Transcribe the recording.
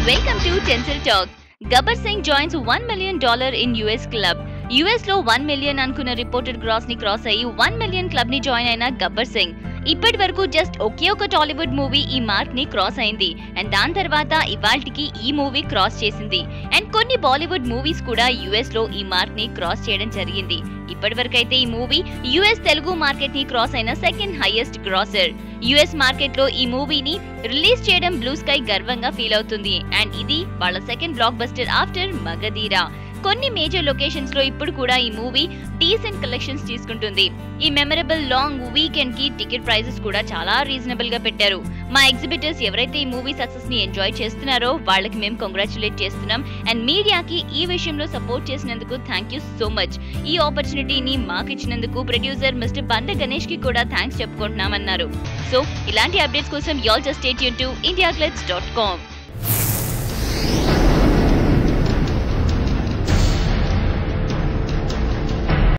Welcome to Tinsel Talk. Gabbar Singh joins $1 million in US club. US లో one million అనుకున్న reported gross ని cross అయ్యి one million club ని join అయిన గబ్బర్ సింగ్ ఇప్పటి వరకు జస్ట్ ఒకే ఒక టాలీవుడ్ మూవీ ఈ మార్క్ ని క్రాస్ అయింది అండ్ దాని తర్వాత ఇవాల్టికి ఈ మూవీ క్రాస్ చేసింది అండ్ కొన్ని బాలీవుడ్ మూవీస్ కూడా యుఎస్ లో ఈ మార్క్ ని క్రాస్ చేయడం జరిగింది ఇప్పటి వరకు అయితే ఈ మూవీ యుఎస్ తెలుగు మార్కెట్ ని క్రాస్ అయిన second highest grosser US market లో ఈ మూవీని రిలీజ్ చేయడం బ్లూ స్కై గర్వంగా ఫీల్ అవుతుంది అండ్ ఇది వాళ్ళ second blockbuster after Magadheera కొన్ని మేజర్ లొకేషన్స్ లో ఇప్పుడు కూడా ఈ మూవీ డీసెంట్ కలెక్షన్స్ తీసుకుంటుంది ఈ మెమరబుల్ లాంగ్ వీకెండ్ కి టికెట్ ప్రైసెస్ కూడా చాలా రీజనబుల్ గా పెట్టారు మా ఎగ్జిబిటర్స్ ఎవరైతే ఈ మూవీ సక్సెస్ ని ఎంజాయ్ చేస్తున్నారో వాళ్ళకి మేము కంగ్రాచులేట్ చేస్తున్నాం అండ్ మీడియాకి ఈ విషయంలో సపోర్ట్ చేసినందుకు థ్యాంక్ యూ సో మచ్ ఈ ఆపర్చునిటీని మాకు ఇచ్చినందుకు ప్రొడ్యూసర్ మిస్టర్ బండ గణేష్ కి కూడా థ్యాంక్స్ చెప్పుకుంటున్నామన్నారు సో ఇలాంటి అప్డేట్స్ కోసం యాల్ జస్ట్ స్టేట్ యూన్ టు ఇండియా డాట్ కామ్